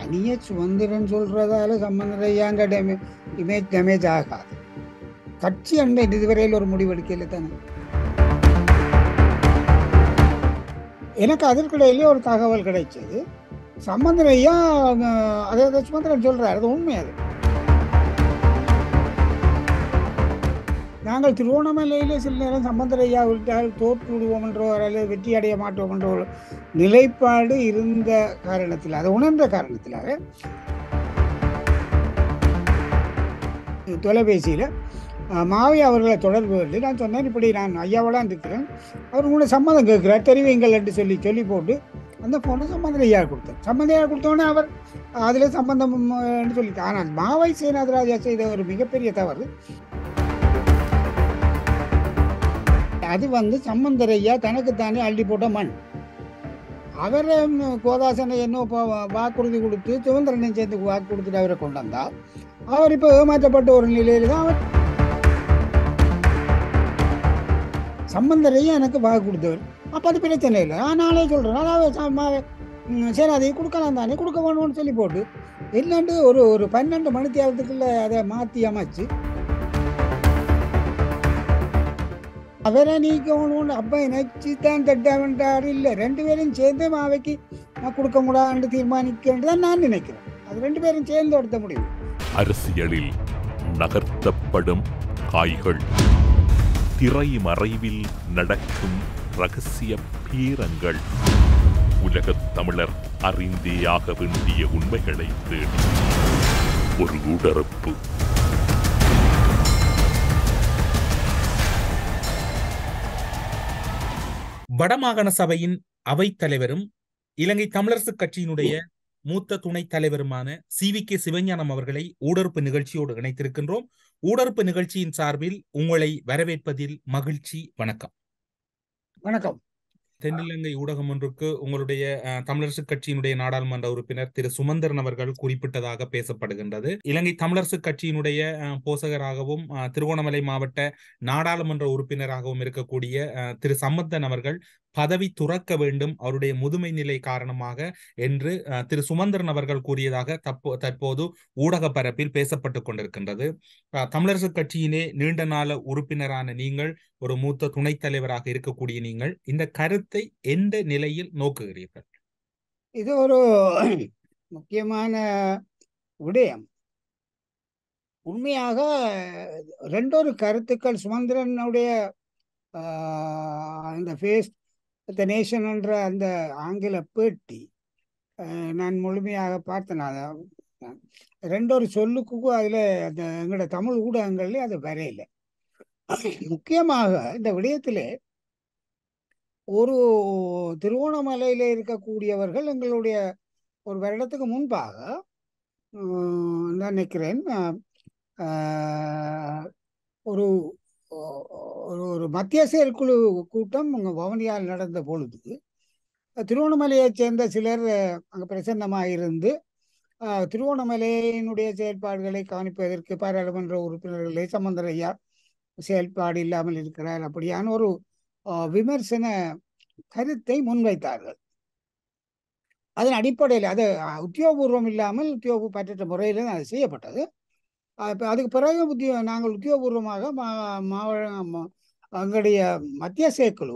தனியே சுதந்திரன் சொல்றதால சம்பந்தரையான்ற டேமே இமேஜ் டேமேஜ் ஆகாது கட்சி அண்டை இதுவரையில் ஒரு முடிவெடுக்கல தானே எனக்கு அதற்கிடையிலே ஒரு தகவல் கிடைச்சது சம்பந்தன் ஐயா அஹ், அதாவது சுமந்திரன் சொல்றாரு அது உண்மை அது நாங்கள் திருவோணமலையிலே சில நேரம் சம்பந்தர் ஐயா விட்டால் தோற்று விடுவோம் என்றோ அல்லது வெற்றி அடைய மாட்டோம் என்ற ஒரு நிலைப்பாடு இருந்த காரணத்தில் அதை உணர்ந்த காரணத்திலாக தொலைபேசியில் மாவி அவர்களை தொடர்பு கொண்டு நான் சொன்னேன் இப்படி நான் ஐயாவெல்லாம் இருக்கிறேன் அவர் கூட சம்மதம் கேட்கிறார் தெரிவிங்கள் என்று சொல்லி சொல்லி போட்டு அந்த ஃபோனை சம்பந்தம் ஐயா கொடுத்தேன் சம்பந்தம் ஐயா கொடுத்தோன்னே அவர் அதில் சம்பந்தம் என்று சொல்லிட்டார் ஆனால் மாவை சேனாதராஜா செய்த ஒரு மிகப்பெரிய தவறு அது வந்து சம்பந்தர் ஐயா தனக்குத்தானே அள்ளி போட்ட மண் அவரை கோதாசனை என்ன இப்போ வாக்குறுதி கொடுத்து சுதந்திரனை சேர்ந்து வாக்கு கொடுத்துட்டு அவரை கொண்டு வந்தா அவர் இப்போ ஏமாற்றப்பட்ட ஒரு நிலையில தான் அவர் சம்பந்தரையும் எனக்கு வாக்கு கொடுத்தவர் அப்போ அது பிரச்சனை இல்லை நான் நாளே சொல்கிறேன் அதாவது ச- ம், சரி அதை கொடுக்கலாம் தானே கொடுக்க வேணும்னு சொல்லி போட்டு என்னண்டு ஒரு ஒரு பன்னெண்டு மணி தேவத்துக்குள்ள அதை மாற்றி அமைச்சு அவரை நீக்கணும்னு அப்போ நினைச்சு தான் தட்டாமன்றாரு இல்லை ரெண்டு பேரும் சேர்ந்து மாவைக்கு நான் கொடுக்க முடியாதுன்னு தீர்மானிக்கின்றது தான் நான் நினைக்கிறேன் அது ரெண்டு பேரும் சேர்ந்து எடுத்த முடியும் அரசியலில் நகர்த்தப்படும் காய்கள் திரைமறைவில் நடக்கும் ரகசிய பீரங்கள் உலகத் தமிழர் அறிந்தேயாக வேண்டிய உண்மைகளை தேடி ஒரு உடறப்பு வடமாகாண சபையின் அவைத் தலைவரும் இலங்கை தமிழரசுக் கட்சியினுடைய மூத்த துணைத் தலைவருமான சி வி கே சிவஞானம் அவர்களை ஊடறுப்பு நிகழ்ச்சியோடு இணைத்திருக்கின்றோம் ஊடறுப்பு நிகழ்ச்சியின் சார்பில் உங்களை வரவேற்பதில் மகிழ்ச்சி வணக்கம் வணக்கம் தென்னிலங்கை ஊடகம் ஒன்றுக்கு உங்களுடைய அஹ், தமிழரசுக் கட்சியினுடைய நாடாளுமன்ற உறுப்பினர் திரு சுமந்திரன் அவர்கள் குறிப்பிட்டதாக பேசப்படுகின்றது இலங்கை தமிழரசுக் கட்சியினுடைய அஹ், போசகராகவும் அஹ், திருகோணமலை மாவட்ட நாடாளுமன்ற உறுப்பினராகவும் இருக்கக்கூடிய அஹ், திரு சம்பந்தன் அவர்கள் பதவி துறக்க வேண்டும் அவருடைய முதுமை நிலை காரணமாக என்று அஹ், திரு சுமந்திரன் அவர்கள் கூறியதாக தப்போ தற்போது ஊடக பரப்பில் பேசப்பட்டுக் கொண்டிருக்கின்றது அஹ், தமிழரசுக் கட்சியினே நீண்ட நாள உறுப்பினரான நீங்கள் ஒரு மூத்த துணைத் தலைவராக இருக்கக்கூடிய நீங்கள் இந்த கருத்தை எந்த நிலையில் நோக்குகிறீர்கள் இது ஒரு முக்கியமான விடயம் உண்மையாக ரெண்டொரு கருத்துக்கள் சுமந்திரனுடைய ஆஹ், அந்த ஃபேஸ் த நேஷன் என்ற அந்த ஆங்கில பேட்டி ஆஹ், நான் முழுமையாக பார்த்தேன் அதை ரெண்டொரு சொல்லுக்கும் அதில் அந்த எங்களோட தமிழ் ஊடகங்கள்லேயே அது வரையில முக்கியமாக இந்த விடயத்திலே ஒரு திருவோணமலையில இருக்கக்கூடியவர்கள் எங்களுடைய ஒரு வருடத்துக்கு முன்பாக உம், நான் நினைக்கிறேன் அஹ், அஹ், ஒரு ஒரு ஒரு மத்திய செயற்குழு கூட்டம் அங்கே வவுனியால் நடந்த பொழுது திருவோணமலையைச் சேர்ந்த சிலர் அங்கே பிரசன்னமாக இருந்து அஹ், திருவோணமலையினுடைய செயல்பாடுகளை கவனிப்பதற்கு பாராளுமன்ற உறுப்பினர்களை சம்பந்தர் ஐயா செயல்பாடு இல்லாமல் இருக்கிறார் அப்படியான ஒரு அஹ், விமர்சன கருத்தை முன்வைத்தார்கள் அதன் அடிப்படையில் அது அஹ், உத்தியோகபூர்வம் இல்லாமல் உத்தியோகப்பற்ற முறையில் அது செய்யப்பட்டது அஹ், இப்ப அதுக்கு பிறகு உத்தியோ நாங்கள் உத்தியோகபூர்வமாக மா மாவ- ம- எங்களுடைய மத்திய செயற்குழு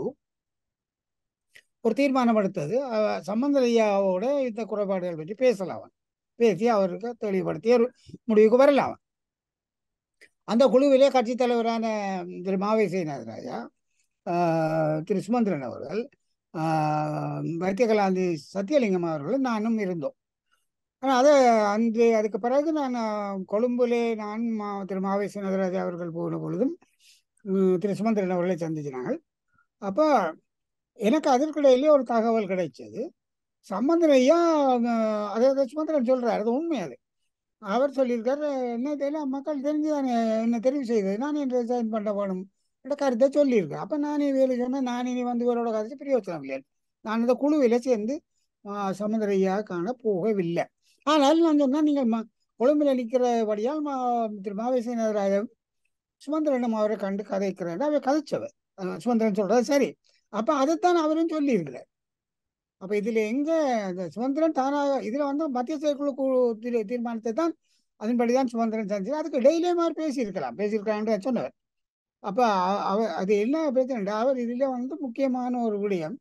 ஒரு தீர்மானம் எடுத்தது அஹ், சம்பந்தர் ஐயாவோட இந்த குறைபாடுகள் பற்றி பேசலாம் அவன் பேசி அவருக்கு தெளிவுபடுத்தி ஒரு முடிவுக்கு வரலாம் அவன் அந்த குழுவிலே கட்சித் தலைவரான திரு மாவை சேனாதராஜா ஆஹ் திரு சுமந்திரன் அவர்கள் ஆஹ் வைத்தியகலாந்தி சத்தியலிங்கம் அவர்களும் நானும் இருந்தோம் ஆனால் அதை அன்று அதுக்கு பிறகு நான் ஆஹ், கொழும்புலே நான் மா திரு மாவை சேனாதராஜா அவர்கள் போன பொழுதும் உம், திரு சுமந்திரன் அவர்களை சந்திச்சினாங்க அப்போ எனக்கு அதற்கிடையிலே ஒரு தகவல் கிடைச்சது சம்பந்தன் ஐயா ஆஹ், அதாவது சுமந்திரன் சொல்றாரு அது உண்மை அது அவர் சொல்லியிருக்காரு என்ன தெரியல மக்கள் தெரிஞ்சு தான் என்ன தெரிவு செய்தது நான் என்று ரிசைன் பண்ண வேணும் என்ற கருத்தை சொல்லியிருக்கேன் அப்போ நானே வேலை சொன்னேன் நான் இனி வந்து இவரோட கருத்து பிரயோஜனம் இல்லை நான் இந்த குழுவில் சேர்ந்து சமுதிரையா காண போகவில்லை ஆனால் நான் சொன்னேன் நீங்கள் ம கொழும்பில் நிற்கிறபடியால் மா திரு மாவேசனராஜ சுமந்திரனும் அவரை கண்டு கதைக்கிறார் அவர் கதைச்சவர் அஹ் சுமந்திரன் சொல்றது சரி அப்போ அதைத்தான் அவரும் சொல்லியிருக்கிறார் அப்ப இதுல எங்க இந்த சுதந்திரன் தானாக இதுல வந்து மத்திய செயற்குழு குழு தீர்- தீர்மானத்தை தான் அதன்படிதான் சுதந்திரன் செஞ்சு அதுக்கு டெய்லியே மாதிரி பேசியிருக்கலாம் பேசியிருக்கலாம்னு சொன்னவர் அப்ப அ- அவர் அது என்ன பிரச்சனை அவர் இதுல வந்து முக்கியமான ஒரு விடயம்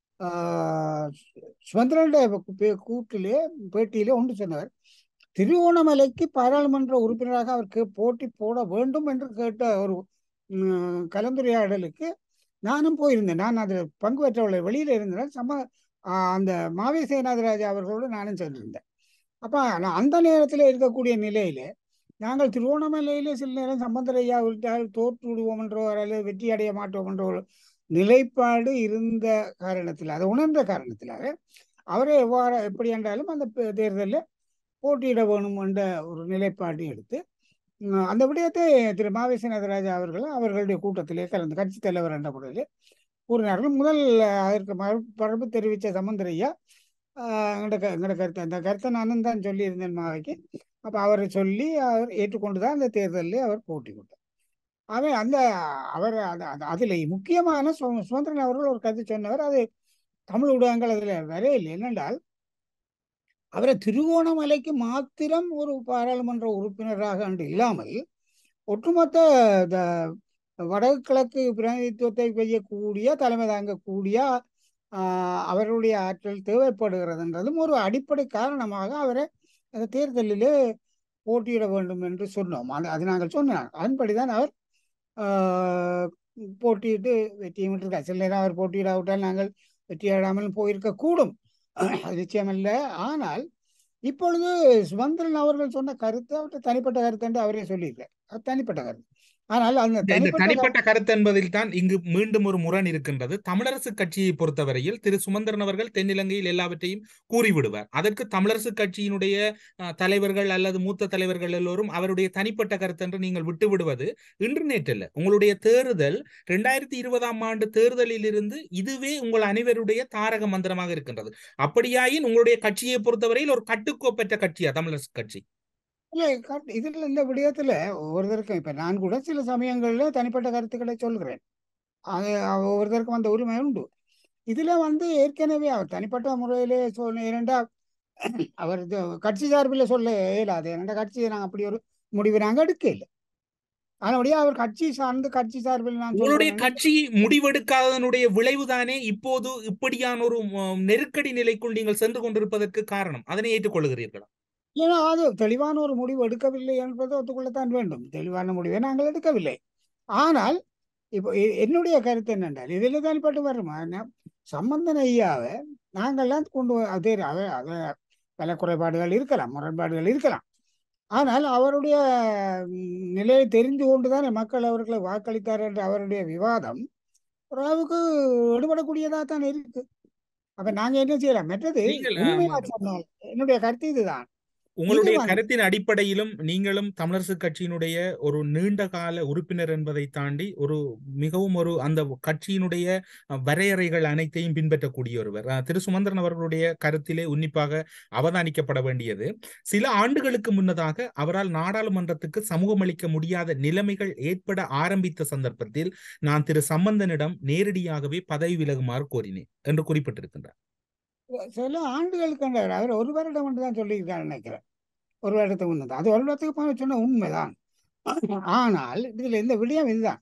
ஆஹ் சுதந்திரனுடைய பே- கூட்டிலே பேட்டியிலே ஒன்று சொன்னவர் திருவோணமலைக்கு பாராளுமன்ற உறுப்பினராக அவருக்கு போட்டி போட வேண்டும் என்று கேட்ட ஒரு ம், கலந்துரையாடலுக்கு நானும் போயிருந்தேன் நான் அதில் பங்கு பெற்றவளை வெளியில இருந்தேன் சம ஆஹ் அந்த மாவி சேனாதிராஜா அவர்களோடு நானும் சென்றிருந்தேன் அப்ப நான் அந்த நேரத்தில் இருக்கக்கூடிய நிலையில நாங்கள் திருவோணமலையிலே சில நேரம் சம்பந்தர் ஐயா விட்டால் தோற்று விடுவோம் என்றோ அல்லது வெற்றி அடைய மாட்டோம் என்ற ஒரு நிலைப்பாடு இருந்த காரணத்தில் அதை உணர்ந்த காரணத்திலாக அவரை எவ்வாறு எப்படி என்றாலும் அந்த பே- தேர்தலில் போட்டியிட வேணும் என்ற ஒரு நிலைப்பாட்டை எடுத்து உம், அந்த விடயத்தை திரு மாவேசி நடராஜா அவர்கள் அவர்களுடைய கூட்டத்திலே கலந்து கட்சி தலைவர் என்ற முறையில் கூறினார்கள் முதல் அதற்கு மறு- மறுப்பு தெரிவித்த சம்பந்தர் ஐயா ஆஹ் எங்கட க- எங்கட கருத்து அந்த கருத்தை நானும் தான் சொல்லியிருந்தேன் மாவைக்கு அப்போ அவரை சொல்லி அவர் ஏற்றுக்கொண்டு தான் அந்த தேர்தலில் அவர் போட்டி கொண்டார் அவன் அந்த அவர் அது- அது- அதில் முக்கியமான சு- சுதந்திரன் அவர்கள் ஒரு கருத்து சொன்னவர் அது தமிழ் ஊடகங்கள் அதில் வரையில்லை என்னென்றால் அவரை திருவோணமலைக்கு மாத்திரம் ஒரு பாராளுமன்ற உறுப்பினராக அன்று இல்லாமல் ஒட்டுமொத்த த- வடகிழக்கு பிரதிநிதித்துவத்தை செய்யக்கூடிய தலைமை தாங்கக்கூடிய ஆஹ், அவருடைய ஆற்றல் தேவைப்படுகிறதுன்றதும் ஒரு அடிப்படை காரணமாக அவரை அந்த தேர்தலிலே போட்டியிட வேண்டும் என்று சொன்னோம் அது அது நாங்கள் சொன்னோம் அதன்படிதான் அவர் ஆஹ், போட்டியிட்டு வெற்றியும் விட்டிருக்கார் சில நேரம் அவர் போட்டியிடாவிட்டால் நாங்கள் வெற்றியிடாமல் போயிருக்க கூடும் அது நிச்சயமல்ல ஆனால் இப்பொழுது சுமந்திரன் அவர்கள் சொன்ன கருத்து அவர்கிட்ட தனிப்பட்ட கருத்து என்று அவரே சொல்லியிருக்கார் அது தனிப்பட்ட கருத்து ஆனால் அந்த இந்த இந்த தனிப்பட்ட கருத்து தனிப்பட்ட கருத்து என்பதில் தான் இங்கு மீண்டும் ஒரு முரண் இருக்கின்றது தமிழரசு கட்சியை பொறுத்தவரையில் திரு சுமந்திரன் அவர்கள் தென்னிலங்கையில் எல்லாவற்றையும் கூறிவிடுவார் அதற்கு தமிழரசு கட்சியினுடைய அஹ், தலைவர்கள் அல்லது மூத்த தலைவர்கள் எல்லோரும் அவருடைய தனிப்பட்ட கருத்து என்று நீங்கள் விட்டு விடுவது இன்று நேற்றல்ல உங்களுடைய தேர்தல் இரண்டாயிரத்தி இருபதாம் ஆண்டு தேர்தலில் இருந்து இதுவே உங்கள் அனைவருடைய தாரக மந்திரமாக இருக்கின்றது அப்படியாயின் உங்களுடைய கட்சியை பொறுத்தவரையில் ஒரு கட்டுக்கோப்பற்ற கட்சியா தமிழரசு கட்சி இல்லை கரெக்ட் இதில் இந்த விடயத்தில் ஒவ்வொருத்தருக்கும் இப்போ நான் கூட சில சமயங்களில் தனிப்பட்ட கருத்துக்களை சொல்கிறேன் அது ஒவ்வொருத்தருக்கும் அந்த உரிமை உண்டு இதில் வந்து ஏற்கனவே அவர் தனிப்பட்ட முறையிலே சொன்ன இரண்டா அவர் இது கட்சி சார்பில் சொல்ல இயலாது ஏனெண்டா கட்சி நாங்கள் அப்படி ஒரு முடிவு நாங்கள் எடுக்க இல்லை அதனுடைய அவர் கட்சி சார்ந்து கட்சி சார்பில் நான் உங்களுடைய சொல்றேன் கட்சி முடிவெடுக்காததனுடைய விளைவுதானே இப்போது இப்படியான ஒரு ம், நெருக்கடி நிலைக்குள் நீங்கள் சென்று கொண்டிருப்பதற்கு காரணம் அதனை ஏற்றுக்கொள்கிறீர்களா ஏன்னா அது தெளிவான ஒரு முடிவு எடுக்கவில்லை என்பதை ஒத்துக்கொள்ளத்தான் வேண்டும் தெளிவான முடிவை நாங்கள் எடுக்கவில்லை ஆனால் இப்போ எ- என்னுடைய கருத்து என்னென்றால் இதில் தனிப்பட்டு வருமா என்ன சம்பந்தன் ஐயாவை நாங்கள்லாம் கொண்டு வ- அதே அத அத பல குறைபாடுகள் இருக்கலாம் முரண்பாடுகள் இருக்கலாம் ஆனால் அவருடைய ம், நிலையை தெரிந்து கொண்டுதான் மக்கள் அவர்களை வாக்களித்தார் என்ற அவருடைய விவாதம் ஓரளவுக்கு எடுபடக்கூடியதாக தான் இருக்கு அப்ப நாங்க என்ன செய்யலாம் மற்றது நீங்கள் உண்மையா ஆம், சொன்னால் என்னுடைய கருத்து இதுதான் இது உங்களுடைய வந்து கருத்தின் அடிப்படையிலும் நீங்களும் தமிழரசு கட்சியினுடைய ஒரு நீண்ட கால உறுப்பினர் என்பதை தாண்டி ஒரு மிகவும் ஒரு அந்த கட்சியினுடைய அஹ், வரையறைகள் அனைத்தையும் பின்பற்றக்கூடிய ஒருவர் அஹ், திரு சுமந்திரன் அவர்களுடைய கருத்திலே உன்னிப்பாக அவதானிக்கப்பட வேண்டியது சில ஆண்டுகளுக்கு முன்னதாக அவரால் நாடாளுமன்றத்துக்கு சமூகமளிக்க முடியாத நிலைமைகள் ஏற்பட ஆரம்பித்த சந்தர்ப்பத்தில் நான் திரு சம்பந்தனிடம் நேரடியாகவே பதவி விலகுமாறு கோரினேன் என்று குறிப்பிட்டிருக்கின்றார் சில ஆண்டுகளுக்கு அந்த அவர் ஒரு வருடம் என்று தான் சொல்லியிருக்காரு நினைக்கிறேன் ஒரு வருடத்துக்கு முன்னதான் அது ஒரு வருடத்துக்கு போன சொன்ன உண்மைதான் ஆனால் இதுல இந்த விடயம் இதுதான்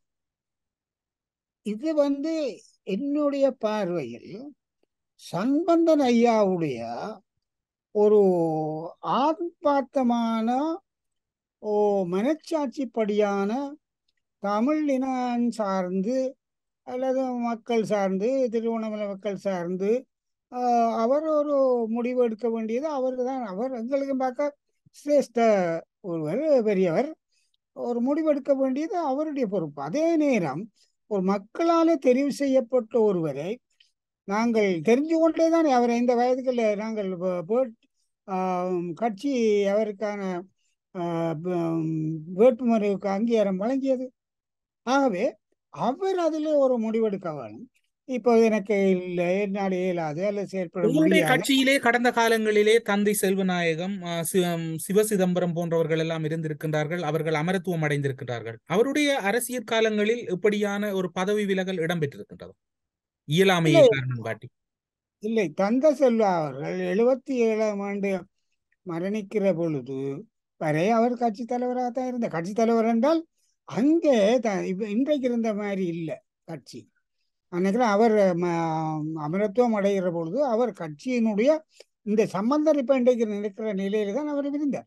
இது வந்து என்னுடைய பார்வையில் சம்பந்தன் ஐயாவுடைய ஒரு ஆத்மார்த்தமான ஓ மனச்சாட்சிப்படியான தமிழ் இனம் சார்ந்து அல்லது மக்கள் சார்ந்து திருவண்ணாமலை மக்கள் சார்ந்து ஆஹ், அவர் ஒரு முடிவு எடுக்க வேண்டியது அவர் தான் அவர் எங்களுக்கு பார்க்க சிரேஷ்ட ஒருவர் பெரியவர் ஒரு முடிவு எடுக்க வேண்டியது அவருடைய பொறுப்பு அதே நேரம் ஒரு மக்களாலே தெரிவு செய்யப்பட்ட ஒருவரை நாங்கள் தெரிஞ்சு கொண்டே தான் அவரை இந்த வயதுக்குள்ள நாங்கள் வே- வே- ஆம், கட்சி அவருக்கான ஆஹ், ப- வேட்புமனுக்கு அங்கீகாரம் வழங்கியது ஆகவே அவர் அதில் ஒரு முடிவெடுக்க வேணும் இப்போ எனக்கு இல்லை என்னால் இயலாது அல்லது செயல்பட உங்களுடைய முடியாது கட்சியிலே கடந்த காலங்களிலே தந்தை செல்வநாயகம் அஹ், சி- ம், சிவ சிதம்பரம் போன்றவர்கள் எல்லாம் இருந்திருக்கின்றார்கள் அவர்கள் அமரத்துவம் அடைந்திருக்கின்றார்கள் அவருடைய அரசியல் காலங்களில் இப்படியான ஒரு பதவி விலகல் இடம்பெற்றிருக்கின்றது இயலாமையை இல்லை காரணம் காட்டி இல்லை தந்த செல்வா அவர்கள் எழுபத்தி ஏழாம் ஆண்டு மரணிக்கிற பொழுது வரை அவர் கட்சி தலைவராக தான் இருந்தார் கட்சி தலைவர் என்றால் அங்கே த இப்ப இன்றைக்கு இருந்த மாதிரி இல்லை கட்சி நினைக்கிறேன் அவர் ம- அமரத்துவம் அடைகிற பொழுது அவர் கட்சியினுடைய இந்த சம்பந்தர் இப்ப இன்றைக்கு இருக்கிற நிலையில தான் அவர் இருந்தார்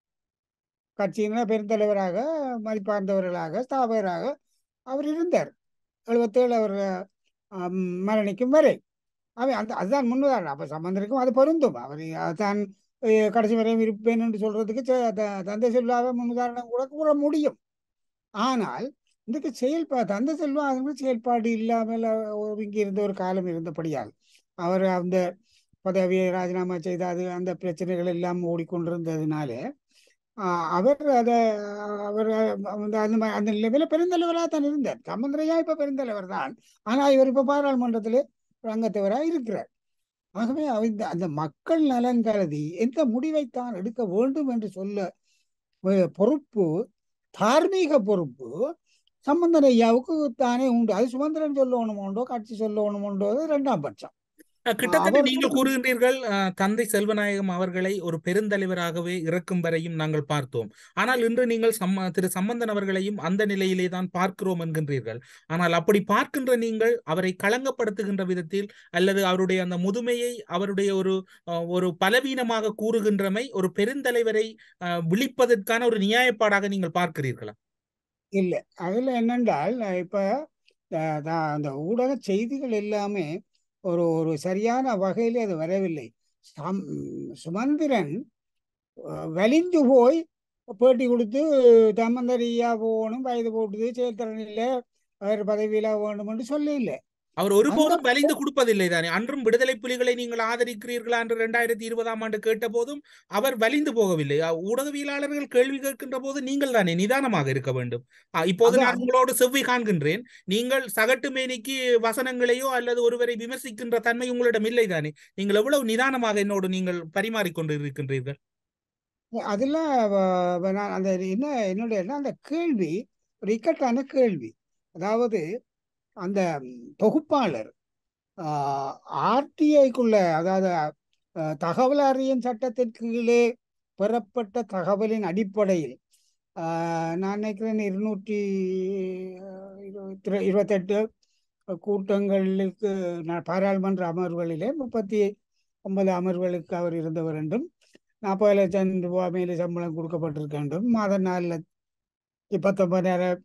கட்சியின பெருந்தலைவராக மதிப்பார்ந்தவர்களாக ஸ்தாபகராக அவர் இருந்தார் எழுபத்தேழு அவர் ஆம், மரணிக்கும் வரை அவன் அந்த அதுதான் முன்னுதாரணம் அப்ப சம்பந்தருக்கும் அது பொருந்தும் அவர் தான் அஹ், கடைசி வரையும் இருப்பேன் என்று சொல்றதுக்கு ச- த- தந்தை செல்வாக முன்னுதாரணம் கூட கூற முடியும் ஆனால் இன்றைக்கு செயல்பா தந்தை செல்வா அதுக்கு செயல்பாடு இல்லாமல் ஒதுங்கி இருந்த ஒரு காலம் இருந்தபடியால் அவர் அந்த பதவியை ராஜினாமா செய்த அது அந்த பிரச்சனைகள் எல்லாம் ஓடிக்கொண்டிருந்ததுனால ஆஹ் அவர் அதை அவர் அந்த அந்த மா- அந்த நிலைமையில பெருந்தலைவராக தான் இருந்தார் சம்பந்தரையா இப்ப பெருந்தலைவர் தான் ஆனா இவர் இப்ப பாராளுமன்றத்திலே ஒரு அங்கத்தவராக இருக்கிறார் ஆகவே அவர் இந்த அந்த மக்கள் நலன் கருதி எந்த முடிவைத்தான் எடுக்க வேண்டும் என்று சொல்ல அஹ், பொறுப்பு தார்மீக பொறுப்பு சம்பந்தன் ஐயாவுக்கு தானே உண்டு அது சுமந்திரன் சொல்லணுமோண்டோ கட்சி சொல்லணுமோண்டோ அது ரெண்டாம் பட்சம் அஹ் கிட்டத்தட்ட அவர் நீங்கள் கூறுகின்றீர்கள் அஹ், தந்தை செல்வநாயகம் அவர்களை ஒரு பெருந்தலைவராகவே இறக்கும் வரையும் நாங்கள் பார்த்தோம் ஆனால் இன்று நீங்கள் சம்ம திரு சம்பந்தன் அவர்களையும் அந்த நிலையிலே தான் பார்க்கிறோம் என்கின்றீர்கள் ஆனால் அப்படி பார்க்கின்ற நீங்கள் அவரை களங்கப்படுத்துகின்ற விதத்தில் அல்லது அவருடைய அந்த முதுமையை அவருடைய ஒரு அஹ், ஒரு பலவீனமாக கூறுகின்றமை ஒரு பெருந்தலைவரை அஹ், விழிப்பதற்கான ஒரு நியாயப்பாடாக நீங்கள் பார்க்கிறீர்களா இல்லை அதுல என்னென்றால் அஹ் இப்ப அஹ், த- அந்த ஊடக செய்திகள் எல்லாமே ஒரு ஒரு சரியான வகையிலே அது வரவில்லை சம் சுமந்திரன் அஹ், வலிந்து போய் பேட்டி கொடுத்து தம்மந்தரியா போகணும் வயது போட்டுது செயல்திறன் இல்லை வேறு பதவியில வேணும் என்று சொல்ல இல்லை அவர் அந்த ஒருபோதும் வலிந்து கொடுப்பதில்லை தானே அன்றும் விடுதலை புலிகளை நீங்கள் ஆதரிக்கிறீர்களா என்று இரண்டாயிரத்தி இருபதாம் ஆண்டு கேட்ட போதும் அவர் வலிந்து போகவில்லை அ, ஊடகவியலாளர்கள் கேள்வி கேட்கின்ற போது நீங்கள் தானே நிதானமாக இருக்க வேண்டும் அ, இப்போது அது நான் அந்த உங்களோடு செவ்வி காண்கின்றேன் நீங்கள் சகட்டு மேனிக்கு வசனங்களையோ அல்லது ஒருவரை விமர்சிக்கின்ற தன்மை உங்களிடம் இல்லை தானே நீங்கள் எவ்வளவு நிதானமாக என்னோடு நீங்கள் பரிமாறிக்கொண்டு இருக்கின்றீர்கள் அதுல வ- வ- நான் அந்த என்ன என்னுடைய என்ன அந்த கேள்வி ஒரு இக்கட்டான கேள்வி அதாவது அந்த ம், தொகுப்பாளர் ஆர்டிஐக்குள்ள அதாவது அஹ், தகவல் அறியும் சட்டத்தின் கீழே பெறப்பட்ட தகவலின் அடிப்படையில் ஆஹ், நான் நினைக்கிறேன் இருநூற்றி அஹ், இருபத்தி இருபத்தெட்டு கூட்டங்களுக்கு ந- பாராளுமன்ற அமர்வுகளிலே முப்பத்தி ஒன்பது அமர்வுகளுக்கு அவர் இருந்தவர் என்றும் நாற்பது லட்சம் ரூபாய் மேலே சம்பளம் கொடுக்கப்பட்டிருக்க வேண்டும் மாதம் நாலு லட்சத்தி பத்தொன்பதாயிரம்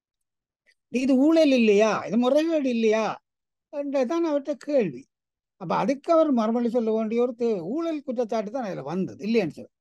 இது ஊழல் இல்லையா இது முறைகேடு இல்லையா என்றதான் அவர்கிட்ட கேள்வி அப்ப அதுக்கு அவர் மறுமொழி சொல்ல வேண்டிய ஒரு தே- ஊழல் குற்றச்சாட்டு தான் அதுல வந்தது இல்லையான்னு சொல்லி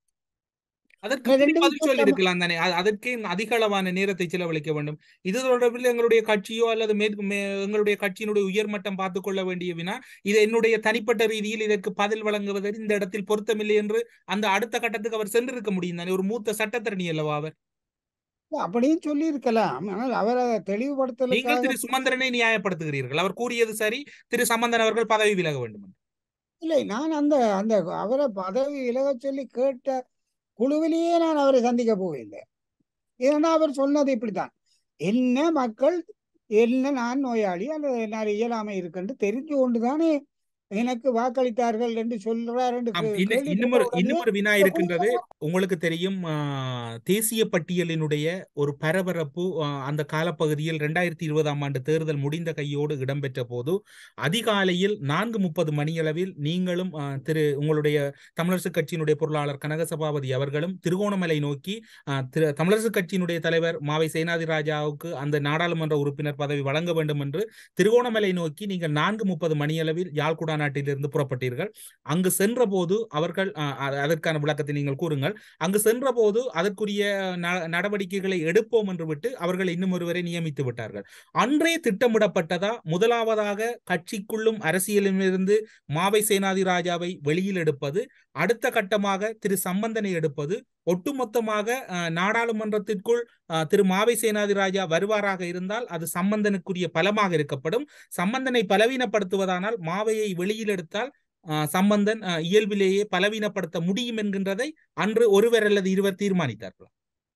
அதற்கு இந்த இப்படி ரெண்டு பதில் சொல்லி வித்தியாசமா இருக்கலாம் தானே அ- அதற்கு அதிக அளவான நேரத்தை செலவழிக்க வேண்டும் இது தொடர்பில் எங்களுடைய கட்சியோ அல்லது மேற்கு மே- எங்களுடைய கட்சியினுடைய உயர்மட்டம் பார்த்துக் கொள்ள வேண்டிய வினா இது என்னுடைய தனிப்பட்ட ரீதியில் இதற்கு பதில் வழங்குவது இந்த இடத்தில் பொருத்தமில்லை என்று அந்த அடுத்த கட்டத்துக்கு அவர் சென்றிருக்க முடியும் தானே ஒரு மூத்த சட்டத்தரணி அல்லவா அவர் அப்படியும் சொல்லி இருக்கலாம் ஆனால் அவர் அதை நீங்கள் தெளிவுபடுத்தலுக்காக திரு சுமந்திரனை நியாயப்படுத்துகிறீர்கள் அவர் கூறியது சரி திரு சம்பந்தன் அவர்கள் பதவி விலக வேண்டும் என்று. இல்லை நான் அந்த அந்த அவரை பதவி விலகச் சொல்லி கேட்ட குழுவிலேயே நான் அவரை சந்திக்க போகவில்லை ஏன்னா அவர் சொன்னது இப்படித்தான் என்ன மக்கள் என்ன நான் நோயாளி அல்லது என்னால் இயலாமை இருக்குன்னு தெரிஞ்சு கொண்டுதானே எனக்கு வாக்களித்தார்கள் என்று சொல்றார் என்று ஆம், கே- இன்ன- கேள்விப்பட்ட இன்னும் ஒரு உடனே இன்னும் ஒரு வினா இந்த இருக்கின்றது குழுக்கள் உங்களுக்கு தெரியும் ஆ, தேசிய பட்டியலினுடைய ஒரு பரபரப்பு ஆ, அந்த காலப்பகுதியில் ரெண்டாயிரத்தி இருபதாம் ஆண்டு தேர்தல் முடிந்த கையோடு இடம்பெற்ற போது அதிகாலையில் நான்கு முப்பது மணியளவில் நீங்களும் ஆ, திரு உங்களுடைய தமிழரசு கட்சியினுடைய பொருளாளர் கனகசபாபதி அவர்களும் திருகோணமலை நோக்கி ஆ, திரு தமிழரசு கட்சியினுடைய தலைவர் மாவை சேனாதி ராஜாவுக்கு அந்த நாடாளுமன்ற உறுப்பினர் பதவி வழங்க வேண்டும் என்று திருகோணமலை நோக்கி நீங்கள் நான்கு முப்பது மணியளவில் யாழ்குடா நாட்டிலிருந்து புறப்பட்டீர்கள் அங்கு சென்றபோது அவர்கள் அஹ், அ- அதற்கான விளக்கத்தை நீங்கள் கூறுங்கள் அங்கு சென்றபோது அதற்குரிய ந- நடவடிக்கைகளை எடுப்போம் என்று விட்டு அவர்கள் இன்னும் ஒருவரை நியமித்து விட்டார்கள் அன்றே திட்டமிடப்பட்டதா முதலாவதாக கட்சிக்குள்ளும் அரசியலிலிருந்து மாவை சேனாதி ராஜாவை வெளியில் எடுப்பது அடுத்த கட்டமாக திரு சம்பந்தனை எடுப்பது ஒட்டுமொத்தமாக அஹ், நாடாளுமன்றத்திற்குள் அஹ், திரு மாவை சேனாதி ராஜா வருவாராக இருந்தால் அது சம்பந்தனுக்குரிய பலமாக இருக்கப்படும் சம்பந்தனை பலவீனப்படுத்துவதானால் மாவையை வெளியில் எடுத்தால் அஹ், சம்பந்தன் அஹ், இயல்பிலேயே பலவீனப்படுத்த முடியும் என்கின்றதை அன்று ஒருவர் அல்லது இருவர் தீர்மானித்தார்கள்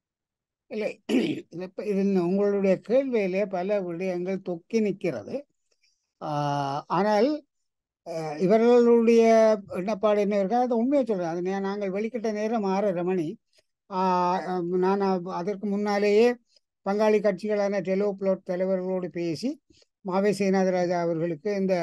இல்லை இது இப்ப இது உங்களுடைய கேள்வியிலே பல விடயங்கள் தொக்கி நிற்கிறது ஆஹ் ஆனால் அஹ், இவர்களுடைய எண்ணப்பாடு என்ன இருக்கா அதை உண்மையை சொல்றேன் அது நே- நாங்கள் வெளிக்கிட்ட நேரம் ஆறரை மணி ஆஹ், அஹ், நான் அ- அதற்கு முன்னாலேயே பங்காளி கட்சிகளான டெலோ புளோட் தலைவர்களோடு பேசி மாவே சேனாதிராஜா அவர்களுக்கு இந்த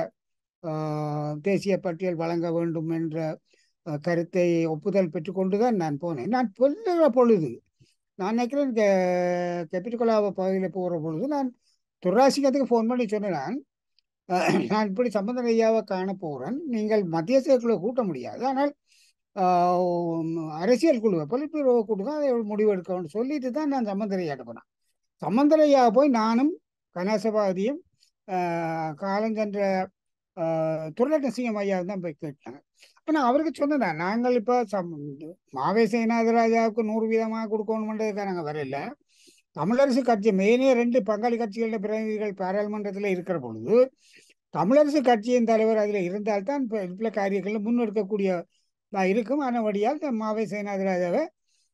ஆஹ், தேசிய பட்டியல் வழங்க வேண்டும் என்ற அஹ், கருத்தை ஒப்புதல் பெற்றுக்கொண்டு தான் நான் போனேன் நான் சொல்லுகிற பொழுது நான் நினைக்கிறேன் கே- கெபிட்டிகொலாவ பகுதியில் போகிற பொழுது நான் துராசிகத்துக்கு ஃபோன் பண்ணி சொன்னேன் நான் அஹ், நான் இப்படி சம்பந்தன் ஐயாவை காண போகிறேன் நீங்கள் மத்திய செயற்குழு கூட்ட முடியாது ஆனால் ஆஹ், உம், அரசியல் குழுவை பொலிட்பீரோ கூட்டு அதை முடிவெடுக்கணும்னு சொல்லிட்டு தான் நான் சம்பந்தன் ஐயாட்ட போனேன் சம்பந்தன் ஐயா போய் நானும் கனசபாதியும் காலஞ்சென்ற துரலட்சியம் ஐயா தான் போய் கேட்டாங்க அப்போ நான் அவருக்கு சொன்னேன் நாங்கள் இப்போ சம் மாவே சேனாதிராஜாவுக்கு நூறு வீதமாக கொடுக்கணுன்றதுக்காக நாங்கள் வரல தமிழரசு கட்சி மெயினே ரெண்டு பங்காளி கட்சிகள பிரதிநிதிகள் பாராளுமன்றத்தில் இருக்கிற பொழுது தமிழரசு கட்சியின் தலைவர் அதில் இருந்தால்தான் இப்போ இப்ப காரியங்களில் முன்னெடுக்கக்கூடிய இருக்கும் ஆனபடியால் த- மாவை சேனாதிராஜாவை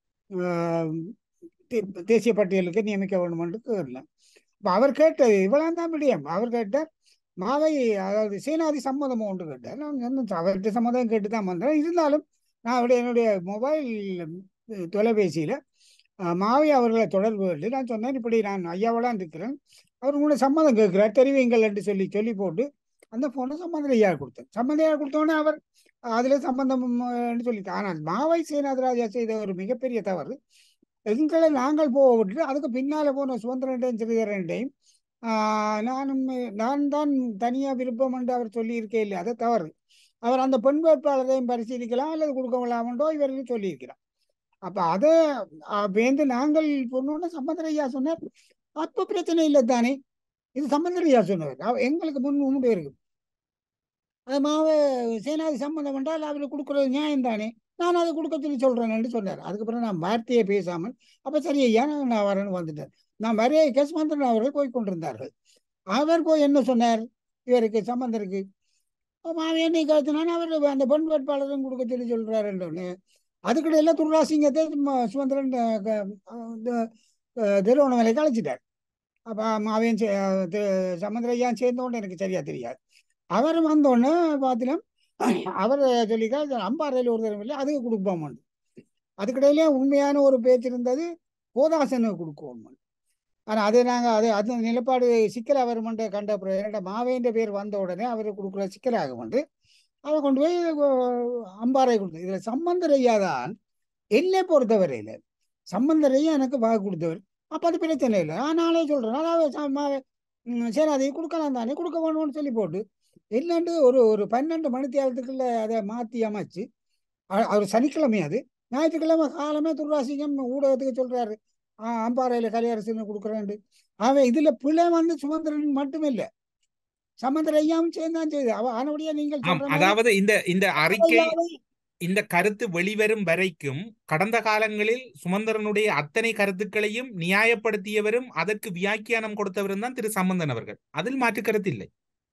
ஆஹ், தே- தேசிய பட்டியலுக்கு நியமிக்க வேண்டும் என்று கேட்கலாம் இப்போ அவர் கேட்டது இவ்வளவு தான் விடயம் அவர் கேட்டார் மாவை அதாவது சேனாதி சம்மதம் ஒன்று கேட்டார் நான் சொன்னேன், அவர்கிட்ட சம்மதம் கேட்டு தான் வந்தேன் இருந்தாலும் நான் அவருடைய என்னுடைய மொபைல் தொலைபேசியில் மாவை அவர்களை தொடர்பு கொண்டு நான் சொன்னேன் இப்படி நான் ஐயாவெல்லாம் இருக்கிறேன் அவர் உங்களை சம்மதம் கேட்கிறார் தெரிவிங்கள் என்று சொல்லி சொல்லி போட்டு அந்த ஃபோனை சம்மந்த ஐயா கொடுத்தேன் சம்மந்த ஐயா கொடுத்தோன்னே அவர் அதில் சம்பந்தம் சொல்லிட்டார் ஆனால் மாவை சேனாதிராஜா செய்த ஒரு மிகப்பெரிய தவறு எங்களை நாங்கள் போக விட்டு அதுக்கு பின்னால போன சுதந்திரண்டையும் சிறிதரண்டையும் நானும் நான் தான் தனியா விருப்பம் என்று அவர் சொல்லியிருக்கே இல்லை அது தவறு அவர் அந்த பெண் வேட்பாளரையும் பரிசீலிக்கலாம் அல்லது கொடுக்கலாமன்றோ இவர்கள் சொல்லியிருக்கிறார் அப்ப அதை வேந்து நாங்கள் பொண்ணோட சம்பந்தர் ஐயா சொன்னார் அப்ப பிரச்சனை இல்லை தானே இது சம்பந்தர் ஐயா சொன்னவர் அவ- எங்களுக்கு முன் முன்பு இருக்கு அது மாவ சேனாதி சம்பந்தம் என்றால் அவருக்கு கொடுக்குறது நியாயம் தானே நான் அதை கொடுக்க சொல்லி சொல்றேன்னு சொன்னார் அதுக்கப்புறம் நான் வார்த்தையை பேசாமல் அப்ப சரி ஐயா நான் நான் வரேன்னு வந்துட்டேன் நான் வரைய கேஸ்மந்திரன் அவர்கள் போய் கொண்டிருந்தார்கள் அவர் போய் என்ன சொன்னார் இவருக்கு சம்பந்தருக்கு மாவன் என்னை கருத்துனான் அவர் அந்த பெண் வேட்பாளரும் கொடுக்க சொல்லி சொல்றாருன்னு அதுக்கிடையில துர்ராசிங்கத்தை ம- சுமந்திரன் அஹ், க- அஹ், இந்த, அஹ், திருவண்ணாமலை கழிச்சிட்டார் அப்போ மாவையும் சமுதிரையா சேர்ந்தோன்னு எனக்கு சரியா தெரியாது அவர் வந்தோடனே பார்த்தீங்கன்னா அவர் சொல்லிக்கா அம்பாறையில் ஒரு தரம் இல்லை அதுக்கு கொடுப்போம் அதுக்கிடையிலே உண்மையான ஒரு பேச்சு இருந்தது கோதாசனுக்கு கொடுக்குவோம் ஆனால் அது நாங்கள் அது அது நிலப்பாடு சிக்கலாக வருமென்ற கண்ட அப்புறம் என்னோட மாவேன்ற பேர் வந்த உடனே அவர் கொடுக்குற சிக்கலாக வந்து அதை கொண்டு போய் அஹ், அம்பாறை கொடுத்து இதில் சம்பந்தரையா தான் என்னை பொறுத்தவரையில் சம்பந்தரையா எனக்கு வாக்கு கொடுத்தவர் அப்போ அது பிரச்சனை இல்லை நான் நாளே சொல்கிறேன் அதாவது ச- மாவே ம், சரி அதை கொடுக்கலாம் தானே கொடுக்க வேணும்னு சொல்லி போட்டு இல்லைன்ட்டு ஒரு ஒரு பன்னெண்டு மணி தேவத்துக்குள்ள அதை மாற்றி அமைச்சு அ- அவர் சனிக்கிழமை அது ஞாயிற்றுக்கிழமை காலமே துர்ராசிங்கம் ஊடகத்துக்கு சொல்றாரு ஆஹ் அம்பாறையில் கலியரசுன்னு கொடுக்குறேன்ட்டு அவன் இதுல பிள்ளை வந்து சுமந்திரன் மட்டும் இல்லை சமந்திர ஐயாவும் சேர்ந்தான் செய்து அவ ஆனபடியா நீங்கள் ஆம் சொல்ற மாதிரி அதாவது இந்த இந்த அறிக்கை ஐயாவை இந்த கருத்து வெளிவரும் வரைக்கும் கடந்த காலங்களில் சுமந்திரனுடைய அத்தனை கருத்துக்களையும் நியாயப்படுத்தியவரும் அதற்கு வியாக்கியானம் கொடுத்தவரும் தான் திரு சம்பந்தன் அவர்கள் அதில் மாற்று கருத்து இல்லை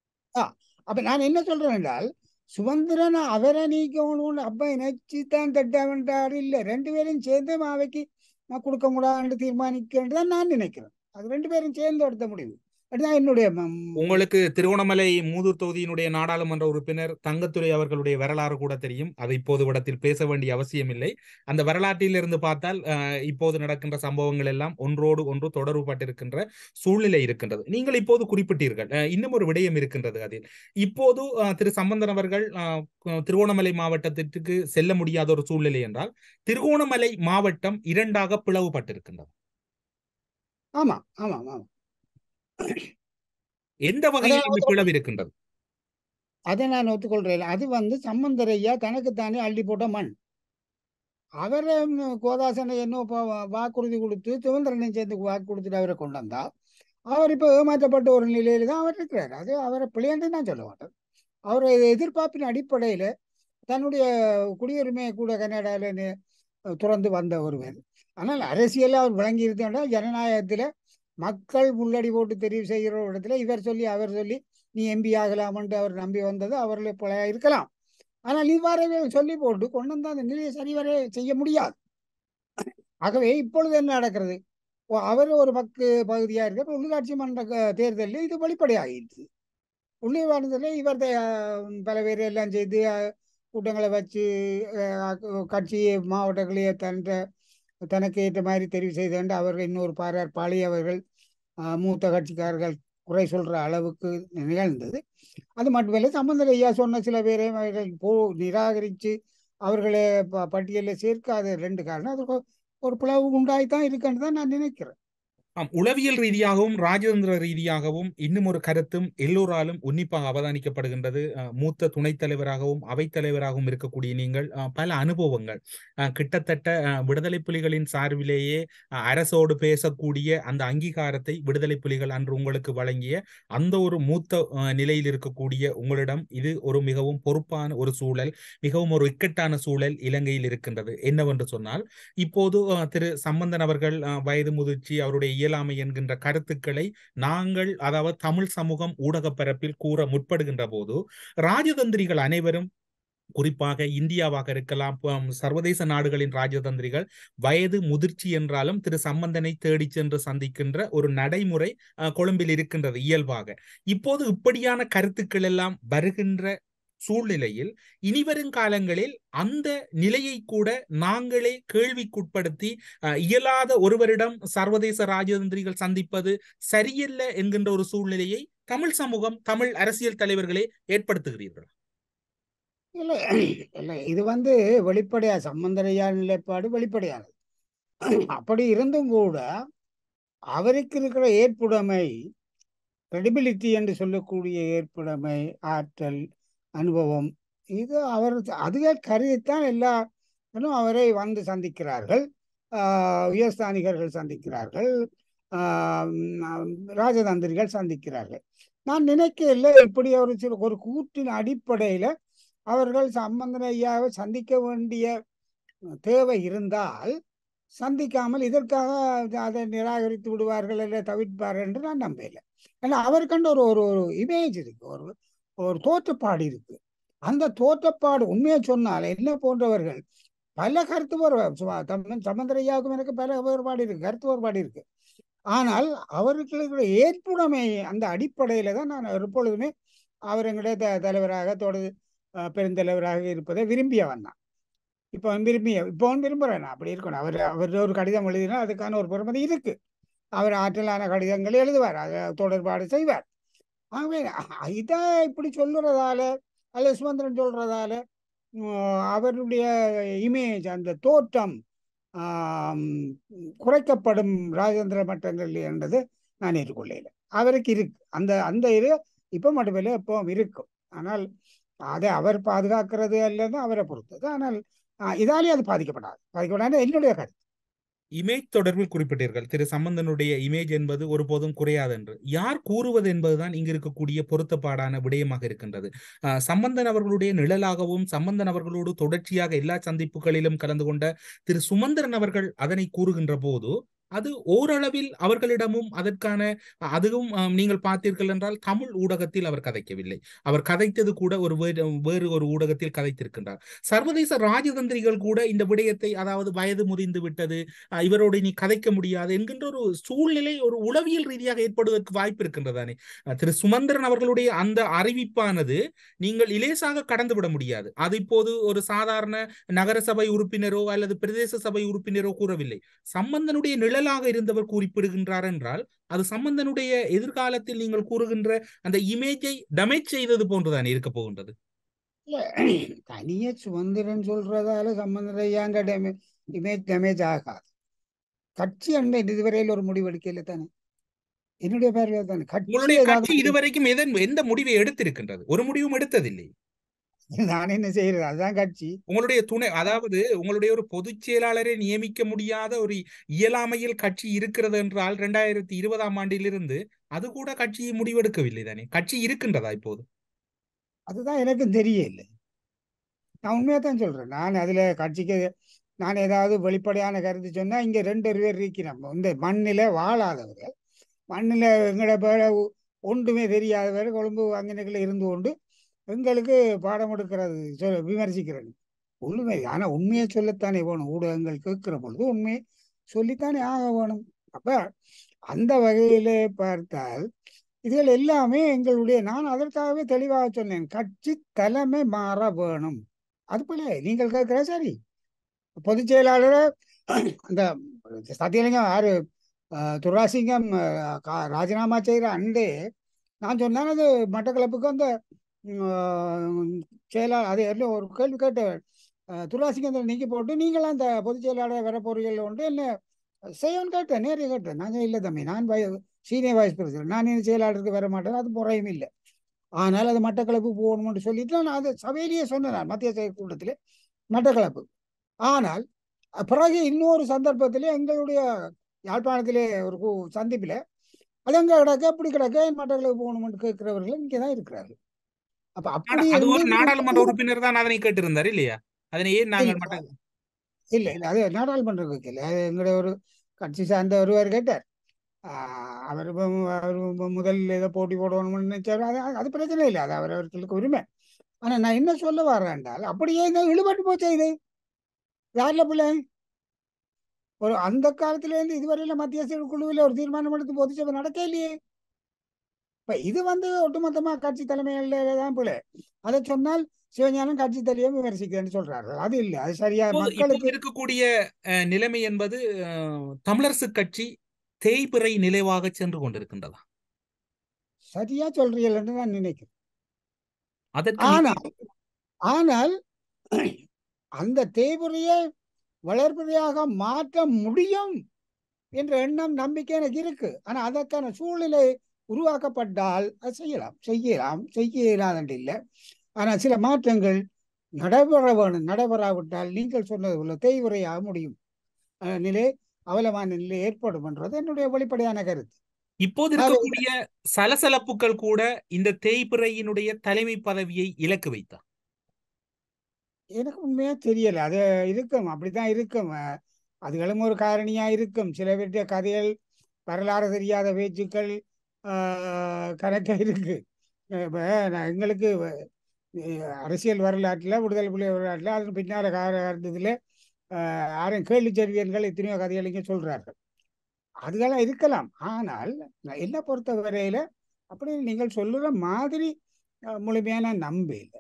அப்ப நான் என்ன சொல்றேன் என்றால் சுமந்திரன் அவரை நீக்கணும்னு அப்ப நினைச்சு தான் தட்டாவன்றாரு இல்ல ரெண்டு பேரும் சேர்ந்து மாவைக்கு நான் கொடுக்க முடியாதுன்னு தீர்மானிக்கின்றது தான் நான் நினைக்கிறேன் அது ரெண்டு பேரும் சேர்ந்து எடுத்த முடிவு அதுதான் என்னுடைய ம- உங்களுக்கு திருவண்ணாமலை மூதூர் தொகுதியினுடைய நாடாளுமன்ற உறுப்பினர் தங்கத்துறை அவர்களுடைய வரலாறு கூட தெரியும் அது இப்போது இடத்தில் பேச வேண்டிய அவசியம் இல்லை அந்த வரலாற்றிலிருந்து பார்த்தால் அஹ், இப்போது நடக்கின்ற சம்பவங்கள் எல்லாம் ஒன்றோடு ஒன்று தொடர்புபட்டிருக்கின்ற சூழ்நிலை இருக்கின்றது நீங்கள் இப்போது குறிப்பிட்டீர்கள் அஹ், இன்னும் ஒரு விடயம் இருக்கின்றது அதில் இப்போது அஹ், திரு சம்பந்தன் அவர்கள் அஹ், திருவோணமலை மாவட்டத்திற்கு செல்ல முடியாத ஒரு சூழ்நிலை என்றால் திருகோணமலை மாவட்டம் இரண்டாக பிளவுபட்டிருக்கின்றது ஆமா ஆமா ஆமா எந்த வகையில் இந்த அதாவது- பிளவு இருக்கின்றது அதை நான் ஒத்துக்கொள்றேன் அது வந்து சம்பந்தரையா தனக்குத்தானே அள்ளி போட்ட மண் அவர் கோதாசனை என்ன பா- வாக்குறுதி கொடுத்து சுதந்திரனையும் சேர்ந்து வாக்கு கொடுத்துட்டு அவரை கொண்டு வந்தா அவர் இப்போ ஏமாற்றப்பட்ட ஒரு நிலையில தான் அவர் இருக்கிறார் அது அவரை பிள்ளையாண்டு நான் சொல்ல மாட்டேன் அவர் எதிர்பார்ப்பின் அடிப்படையில் தன்னுடைய குடியுரிமையை கூட கனடாவில் துறந்து வந்த ஒருவர் ஆனால் அரசியலில் அவர் விளங்கி இருந்தால் ஜனநாயகத்தில் மக்கள் முள்ளடி போட்டு தெரிவு செய்கிற ஒரு இடத்துல இவர் சொல்லி அவர் சொல்லி நீ எம்பி ஆகலாம்ன்ட்டு அவர் நம்பி வந்தது அவர்கள் போல இருக்கலாம் ஆனால் இவ்வாறே சொல்லி போட்டு கொண்டு வந்து அந்த நிலையை சரிவர செய்ய முடியாது ஆகவே இப்பொழுது என்ன நடக்கிறது ஓ, அவர் ஒரு பக்கு பகுதியாக இருக்க இப்ப உள்ளாட்சி மன்ற க- தேர்தலில் இது வெளிப்படையாகிடுது உள்ளே வாழ்ந்ததில் இவர் பல பேர் எல்லாம் செய்து அஹ், கூட்டங்களை வச்சு அஹ், கட்சி மாவட்டங்களையே தன்ற தனக்கு ஏற்ற மாதிரி தெரிவு செய்து அவர்கள் இன்னொரு பாரார் பாலியவர்கள் அஹ், மூத்த கட்சிக்காரர்கள் குறை சொல்ற அளவுக்கு நிகழ்ந்தது அது மட்டுமல்ல சம்பந்தர் ஐயா சொன்ன சில பேரை அவர்கள் போ நிராகரித்து அவர்களை ப- பட்டியலில் சேர்க்காத ரெண்டு காரணம் அதுக்கு ஒரு பிளவு உண்டாய்த்தான் இருக்குன்னு தான் நான் நினைக்கிறேன் ஆம் உளவியல் ரீதியாகவும் ராஜதந்திர ரீதியாகவும் இன்னும் ஒரு கருத்தும் எல்லோராலும் உன்னிப்பாக அவதானிக்கப்படுகின்றது அஹ், மூத்த துணைத் தலைவராகவும் அவைத்தலைவராகவும் இருக்கக்கூடிய நீங்கள் அஹ், பல அனுபவங்கள் அஹ், கிட்டத்தட்ட அஹ், விடுதலை புலிகளின் சார்பிலேயே அஹ், அரசோடு பேசக்கூடிய அந்த அங்கீகாரத்தை விடுதலை புலிகள் அன்று உங்களுக்கு வழங்கிய அந்த ஒரு மூத்த அஹ், நிலையில் இருக்கக்கூடிய உங்களிடம் இது ஒரு மிகவும் பொறுப்பான ஒரு சூழல் மிகவும் ஒரு இக்கட்டான சூழல் இலங்கையில் இருக்கின்றது என்னவென்று சொன்னால் இப்போது அஹ், திரு சம்பந்தன் அவர்கள் அஹ், வயது முதிர்ச்சி அவருடைய இயலாமை என்கின்ற கருத்துக்களை நாங்கள் அதாவது தமிழ் சமூகம் ஊடகப் பரப்பில் கூற முற்படுகின்ற போது ராஜதந்திரிகள் அனைவரும் குறிப்பாக இந்தியாவாக இருக்கலாம் ப- சர்வதேச நாடுகளின் ராஜதந்திரிகள் வயது முதிர்ச்சி என்றாலும் திரு சம்பந்தனை தேடிச் சென்று சந்திக்கின்ற ஒரு நடைமுறை அஹ், கொழும்பில் இருக்கின்றது இயல்பாக இப்போது இப்படியான கருத்துக்கள் எல்லாம் வருகின்ற சூழ்நிலையில் இனிவரும் காலங்களில் அந்த நிலையை கூட நாங்களே கேள்விக்குட்படுத்தி அஹ், இயலாத ஒருவரிடம் சர்வதேச ராஜதந்திரிகள் சந்திப்பது சரியல்ல என்கின்ற ஒரு சூழ்நிலையை தமிழ் சமூகம் தமிழ் அரசியல் தலைவர்களே ஏற்படுத்துகிறீர்கள் இல்லை இல்லை இது வந்து வெளிப்படையா சம்பந்தரையா நிலைப்பாடு வெளிப்படையானது அப்படி இருந்தும் கூட அவருக்கு இருக்கிற ஏற்புடைமை credibility என்று சொல்லக்கூடிய ஏற்புடைமை ஆற்றல் அனுபவம் இது அவர் அதுவே கருதித்தான் எல்லாரும் அவரை வந்து சந்திக்கிறார்கள் ஆஹ் உயர்ஸ்தானிகர்கள் சந்திக்கிறார்கள் ஆஹ் உம் ராஜதந்திரிகள் சந்திக்கிறார்கள் நான் நினைக்கல இப்படி ஒரு சில ஒரு கூற்றின் அடிப்படையில அவர்கள் சம்பந்தன் ஐயாவை சந்திக்க வேண்டிய தேவை இருந்தால் சந்திக்காமல் இதற்காக அதை நிராகரித்து விடுவார்கள் இல்லை தவிர்ப்பார்கள் என்று நான் நம்பல ஏன்னா அவருக்கண்டு ஒரு ஒரு ஒரு இமேஜ் இருக்கு ஒரு ஒரு தோற்றப்பாடு இருக்கு அந்த தோற்றப்பாடு உண்மையை சொன்னால் என்ன போன்றவர்கள் பல கருத்து வேறுபாடு சம்பந்தரையாவுக்கும் எனக்கு பல வேறுபாடு இருக்கு கருத்து வேறுபாடு இருக்கு ஆனால் அவருக்கு இருக்கிற ஏற்புடைமை அந்த அடிப்படையில தான் நான் எப்பொழுதுமே அவர் எங்களுடைய த தலைவராக தொடர் அஹ், பெருந்தலைவராக இருப்பதை விரும்பியவன் தான் இப்போ விரும்பிய இப்போ விரும்புகிறேன் நான் அப்படி இருக்கணும் அவர் அவர் ஒரு கடிதம் எழுதினா அதுக்கான ஒரு பெருமதி இருக்கு அவர் ஆற்றலான கடிதங்கள் எழுதுவார் அதை தொடர்பாடு செய்வார் ஆகவே அ- இதை இப்படி சொல்லுறதால அல்லது சுமந்திரன் சொல்றதால உம், அவருடைய இமேஜ் அந்த தோற்றம் ஆம், குறைக்கப்படும் ராஜேந்திர மட்டங்கள் என்றது நான் ஏற்றுக்கொள்ளல அவருக்கு இருக்கு அந்த அந்த இது இப்போ மட்டுமில்லை எப்போ இருக்கும் ஆனால் அதை அவர் பாதுகாக்கிறது அல்லது அவரை பொறுத்தது ஆனால் ஆஹ், இதாலே அது பாதிக்கப்படாது பாதிக்கப்படாது என்னுடைய கருத்து இமேஜ் தொடர்பில் குறிப்பிட்டீர்கள் திரு சம்பந்தனுடைய இமேஜ் என்பது ஒருபோதும் குறையாது என்று யார் கூறுவது என்பதுதான் இங்கு இருக்கக்கூடிய பொருத்தப்பாடான விடயமாக இருக்கின்றது அஹ், சம்பந்தன் அவர்களுடைய நிழலாகவும் சம்பந்தன் அவர்களோடு தொடர்ச்சியாக எல்லா சந்திப்புகளிலும் கலந்து கொண்ட திரு சுமந்திரன் அவர்கள் அதனை கூறுகின்ற போது அது ஓரளவில் அவர்களிடமும் அதற்கான அதுவும் அஹ், நீங்கள் பார்த்தீர்கள் என்றால் தமிழ் ஊடகத்தில் அவர் கதைக்கவில்லை அவர் கதைத்தது கூட ஒரு வேறு வேறு ஒரு ஊடகத்தில் கதைத்திருக்கின்றார் சர்வதேச ராஜதந்திரிகள் கூட இந்த விடயத்தை அதாவது வயது முறிந்து விட்டது அஹ் இவரோடு நீ கதைக்க முடியாது என்கின்ற ஒரு சூழ்நிலை ஒரு உளவியல் ரீதியாக ஏற்படுவதற்கு வாய்ப்பு இருக்கின்றதானே அஹ் திரு சுமந்திரன் அவர்களுடைய அந்த அறிவிப்பானது நீங்கள் இலேசாக கடந்து விட முடியாது அது இப்போது ஒரு சாதாரண நகரசபை உறுப்பினரோ அல்லது பிரதேச சபை உறுப்பினரோ கூறவில்லை சம்பந்தனுடைய நிழலாக இருந்தவர் குறிப்பிடுகின்றார் என்றால் அது சம்பந்தனுடைய எதிர்காலத்தில் நீங்கள் கூறுகின்ற அந்த இமேஜை டமேஜ் செய்தது போன்றுதான் இருக்க போகின்றது இல்ல தனியே சுதந்திரன் சொல்றதால சம்பந்தரையான்ற டேமேஜ் இமேஜ் டேமேஜ் ஆகாது கட்சி அண்டை இதுவரையில் ஒரு முடிவு எடுக்கல தானே என்னுடைய பார்வையில் தானே கட்சி உங்களுடைய ஏதாவது கட்சி இதுவரைக்கும் எதன் எந்த முடிவை எடுத்திருக்கின்றது ஒரு முடிவும் எடுத்ததில்லை நான் என்ன செய்யறது அதுதான் கட்சி உங்களுடைய துணை அதாவது உங்களுடைய ஒரு பொதுச் செயலாளரை நியமிக்க முடியாத ஒரு இயலாமையில் கட்சி இருக்கிறது என்றால் இரண்டாயிரத்தி இருபதாம் ஆண்டிலிருந்து அது கூட கட்சி முடிவெடுக்கவில்லை தானே கட்சி இருக்கின்றதா இப்போது அதுதான் எனக்கு தெரியல நான் உண்மையா தான் சொல்றேன் நான் அதுல கட்சிக்கு நான் ஏதாவது வெளிப்படையான கருத்து சொன்னா இங்க ரெண்டு பேர் இருக்கிறோம் இந்த மண்ணில வாழாதவர்கள் மண்ணில எங்கட பேர ஒன்றுமே தெரியாதவர் கொழும்பு அங்கனைக்குள்ள இருந்து கொண்டு எங்களுக்கு பாடம் எடுக்கிறது சொல் விமர்சிக்கிறது உண்மை ஆனா உண்மையை சொல்லத்தானே வேணும் ஊடகங்கள் கேட்கிற பொழுது உண்மையை சொல்லித்தானே ஆக வேணும் அப்ப அந்த வகையிலே பார்த்தால் இதுகள் எல்லாமே எங்களுடைய நான் அதற்காகவே தெளிவாக சொன்னேன் கட்சி தலைமை மாற வேணும் அது போல நீங்கள் கேட்கிற சரி பொதுச் செயலாளர் அந்த சத்தியலிங்கம் யாரு அஹ், துராசிங்கம் அஹ், கா- ராஜினாமா செய்கிற அண்டே நான் சொன்னேன் அது மட்டக்களப்புக்கு அந்த உம், செயலாளர் அது என்ன ஒரு கேள்வி கேட்டேன் அஹ், துராசிங்கம் நீக்கி போட்டு நீங்களாம் அந்த பொதுச் செயலாளர் வர போறீர்கள் ஒன்று என்ன செய்யணும்னு கேட்டேன் நேரே கேட்டேன் நான் இல்லை தம்பி நான் வய- சீனியர் வைஸ் பிரசிடென்ட் நான் இந்த செயலாளருக்கு வர மாட்டேன் அது முறையும் இல்லை ஆனால் அது மட்டக்களப்பு போகணும்னு சொல்லிட்டு நான் அது சபையிலேயே சொன்னேன் நான் மத்திய செயற் கூட்டத்திலே மட்டக்களப்பு ஆனால் பிறகு இன்னொரு சந்தர்ப்பத்திலே எங்களுடைய யாழ்ப்பாணத்திலே ஒரு கு- சந்திப்பில் அது எங்க கிடக்க எப்படி கிடக்க மட்டக்களப்பு போகணும்னு கேட்கிறவர்கள் இங்கே தான் இருக்கிறார்கள் அப்ப ஆனா, அப்படி அது ஒரு இருந்து நாடாளுமன்ற உறுப்பினர் தான் அதனை கேட்டிருந்தார் இல்லையா அதனை ஏன் நாங்கள் இல்ல, மட்ட இல்ல இல்ல அது நாடாளுமன்ற வைக்கல அது எங்களுடைய ஒரு கட்சி சார்ந்த ஒருவர் கேட்டார் ஆஹ் அவர் இப்ப மு- அவர் மு- முதல் ஏதோ போட்டி போடணும்னு நினைச்சாரு அது அது பிரச்சனை இல்லை அது அவர் அவர்களுக்கு உரிமை ஆனா நான் என்ன சொல்ல வர்றேன் என்றால் அப்படியே இந்த இழுபட்டு போச்சு இது யார்ல பிள்ளை ஒரு அந்த காலத்துல இருந்து இதுவரையில மத்திய செயற் குழுவில் ஒரு தீர்மானம் எடுத்து பொதுச்சபை நடக்க இல்லையே இப்ப இது வந்து ஒட்டுமொத்தமா கட்சி தலைமையில தான் பிள்ளை அதை சொன்னால் சிவஞானம் கட்சி தலைவர் விமர்சிக்கிறேன்னு சொல்றாரு அது இல்லை அது சரியா இப்போது மக்களுக்கு இப்போது இருக்கக்கூடிய அஹ், நிலைமை என்பது அஹ், தமிழரசு கட்சி தேய்பிறை நிலைவாக சென்று கொண்டிருக்கின்றதா சரியா சொல்றீர்கள் என்று நான் நினைக்கிறேன் அதற்கு ஆனால் ஆனால் அந்த தேய்புறையை வளர்பிறையாக மாற்ற முடியும் என்ற எண்ணம் நம்பிக்கை எனக்கு இருக்கு ஆனா அதற்கான சூழ்நிலை உருவாக்கப்பட்டால் அது செய்யலாம் செய்யலாம் செய்ய இயலாதன்று இல்லை ஆனால் சில மாற்றங்கள் நடைபெற வேணும் நடைபெறாவிட்டால் நீங்கள் சொன்னது போல தேய்வுரையாக முடியும் அஹ் நிலை அவலமான நிலை ஏற்படும் என்றது என்னுடைய வெளிப்படையான கருத்து இப்போது இருக்கக்கூடிய சலசலப்புகள் கூட இந்த தேய்பிறையினுடைய தலைமை பதவியை இலக்கு வைத்தார் எனக்கு உண்மையா தெரியல அது இருக்கும் அப்படித்தான் இருக்கும் அஹ் அதுகளும் ஒரு காரணியா இருக்கும் சில பேருடைய கதைகள் வரலாறு தெரியாத பேச்சுக்கள் ஆஹ் கணக்கா இருக்கு இப்ப நான் எங்களுக்கு அஹ் அரசியல் வரலாற்றுல விடுதலை புலி வரலாற்றுல அதன் பின்னால காலகட்டத்தில் யாரும் கேள்வி செல்வியன்கள் எத்தனையோ கதைகள் இங்கே சொல்றார்கள் அதுகெல்லாம் இருக்கலாம் ஆனால் நான் என்ன பொறுத்த வரையில அப்படி நீங்கள் சொல்லுற மாதிரி அஹ், முழுமையான நம்ப இல்லை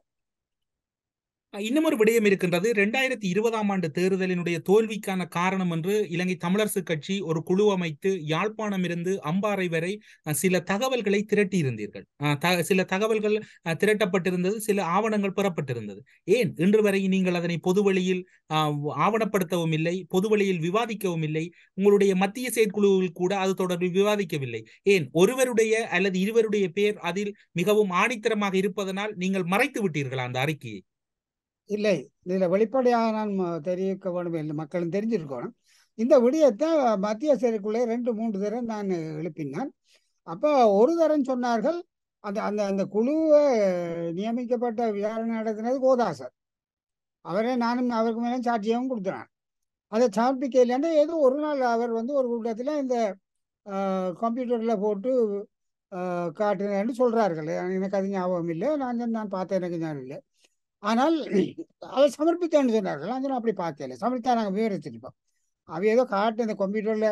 இன்னும் ஒரு விடயம் இருக்கின்றது இரண்டாயிரத்தி இருபதாம் ஆண்டு தேர்தலினுடைய தோல்விக்கான காரணம் என்று இலங்கை தமிழரசு கட்சி ஒரு குழு அமைத்து யாழ்ப்பாணம் இருந்து அம்பாறை வரை அஹ், சில தகவல்களை திரட்டி இருந்தீர்கள் அஹ், த- சில தகவல்கள் அஹ், திரட்டப்பட்டிருந்தது சில ஆவணங்கள் பெறப்பட்டிருந்தது ஏன் இன்று வரை நீங்கள் அதனை பொதுவெளியில் அஹ், ஆவணப்படுத்தவும் இல்லை பொதுவெளியில் விவாதிக்கவும் இல்லை உங்களுடைய மத்திய செயற்குழுவில் கூட அது தொடர்பில் விவாதிக்கவில்லை ஏன் ஒருவருடைய அல்லது இருவருடைய பேர் அதில் மிகவும் ஆணித்தரமாக இருப்பதனால் நீங்கள் மறைத்து விட்டீர்களா அந்த அறிக்கையை இல்லை இதில் வெளிப்படையாக நான் ம- தெரிவிக்க வேண்டும் என்று மக்களும் தெரிஞ்சிருக்கணும் இந்த விடயத்தை மத்திய செயற்குள்ளே ரெண்டு மூன்று தரம் நான் எழுப்பினான் அப்போ ஒரு தரம் சொன்னார்கள் அந்த அந்த அந்த குழுவை நியமிக்கப்பட்ட விசாரணை நடத்தினது கோதாசர் அவரே நானும் அவருக்கு மேலே சாட்சியாகவும் கொடுத்துறான் அதை சமர்ப்பிக்க இல்லைன்னா ஏதோ ஒரு நாள் அவர் வந்து ஒரு கூட்டத்தில் இந்த கம்ப்யூட்டரில் போட்டு ஆஹ், காட்டுனேன்னு சொல்கிறார்கள் எனக்கு அது ஞாபகம் இல்லை நான் சொன்னேன், நான் பார்த்தேன் எனக்கு ஞாபகம் இல்லை ஆனால் அதை சமர்ப்பித்தேன்னு சொன்னார்கள் நான் சொன்னேன், அப்படி பார்க்கல சமர்ப்பித்தா நாங்கள் விவரிச்சிருப்போம் அவ ஏதோ காட்டு இந்த கம்ப்யூட்டரில்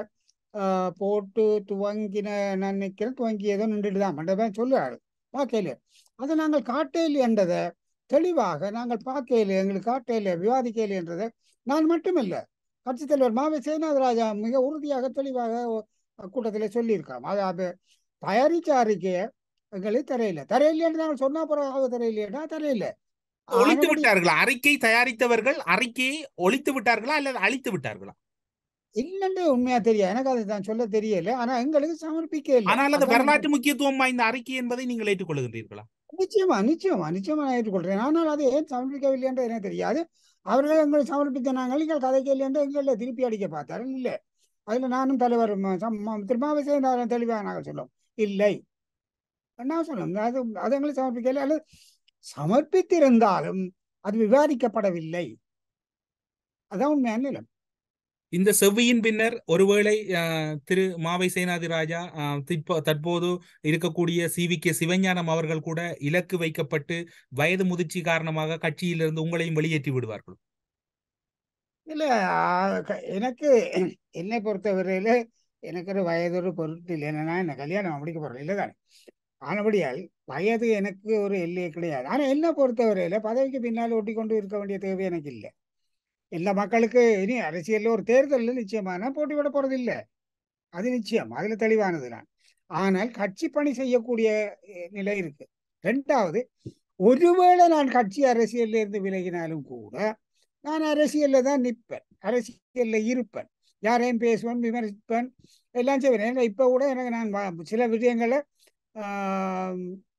போட்டு துவங்கின நான் நினைக்கிறேன் துவங்கி ஏதோ நின்றுட்டு தான் மண்டபம் சொல்லுறாரு பார்க்கல அதை நாங்கள் காட்டேலி என்றதை தெளிவாக நாங்கள் பார்க்கல எங்களுக்கு காட்டேல விவாதிக்கல என்றதை நான் மட்டுமில்லை கட்சித் தலைவர் மாவை சேனாதராஜா மிக உறுதியாக தெளிவாக கூட்டத்தில் சொல்லியிருக்காம் அது அது தயாரிச்ச அறிக்கையை எங்களுக்கு தரையில தரையில்லைன்னு நாங்கள் சொன்னா பிறகு தரையில்லையா தரையில ஒழித்து ஆனபடி- விட்டார்களா அறிக்கை தயாரித்தவர்கள் அறிக்கையை ஒழித்து விட்டார்களா அல்லது அழித்து விட்டார்களா இல்லைன்னு உண்மையா தெரியும் எனக்கு அது தான் சொல்ல தெரியல ஆனா எங்களுக்கு சமர்ப்பிக்க இல்லை ஆனால் அது அதான் வரலாற்று முக்கியத்துவம் வாய்ந்த அறிக்கை என்பதை நீங்கள் ஏற்றுக்கொள்கின்றீர்களா நிச்சயமா நிச்சயமா நிச்சயமா நான் ஏற்றுக்கொள்றேன் ஆனால் அதை ஏன் சமர்ப்பிக்கவில்லை என்று எனக்கு தெரியாது அவர்கள் எங்களை சமர்ப்பித்த நாங்கள் நீங்கள் கதைக்கு இல்லை என்று எங்களை திருப்பி அடிக்க பார்த்தார்கள் இல்லை அதுல நானும் தலைவர் ம- சம்- ம- திருமாவசியம் தெளிவாக நாங்கள் சொல்லும் இல்லை நான் சொல்லும் அது அது எங்களை சமர்ப்பிக்கல அல்லது சமர்ப்பித்திருந்தாலும் அது விவாதிக்கப்படவில்லை அதான் உண்மையான நிலம் இந்த செவ்வியின் பின்னர் ஒருவேளை அஹ், திரு மாவை சேனாதி ராஜா அஹ், திப்ப- தற்போது இருக்கக்கூடிய சி வி கே சிவஞானம் அவர்கள் கூட இலக்கு வைக்கப்பட்டு வயது முதிர்ச்சி காரணமாக கட்சியிலிருந்து உங்களையும் வெளியேற்றி விடுவார்கள் இல்ல ஆ, க- எனக்கு என்னை பொறுத்தவரையில எனக்கு ஒரு வயது ஒரு பொருட்டு இல்லை என்னன்னா என்ன கல்யாணம் முடிக்க போறேன் இல்லை தானே ஆனபடியால் வயது எனக்கு ஒரு எல்லையே கிடையாது ஆனா என்ன பொறுத்தவரையில பதவிக்கு பின்னால் ஒட்டி கொண்டு இருக்க வேண்டிய தேவை எனக்கு இல்லை எல்லா மக்களுக்கு இனி அரசியல்ல ஒரு தேர்தலில் நிச்சயமான போட்டி விட போறது இல்லை அது நிச்சயம் அதுல தெளிவானது நான் ஆனால் கட்சி பணி செய்யக்கூடிய அஹ், நிலை இருக்கு ரெண்டாவது ஒருவேளை நான் கட்சி அரசியல்ல இருந்து விலகினாலும் கூட நான் அரசியல்ல தான் நிற்பேன் அரசியல்ல இருப்பேன் யாரையும் பேசுவேன் விமர்சிப்பேன் எல்லாம் செய்வேன் ஏன்னா இப்ப கூட எனக்கு நான் வ- சில விஷயங்களை ஆஹ்,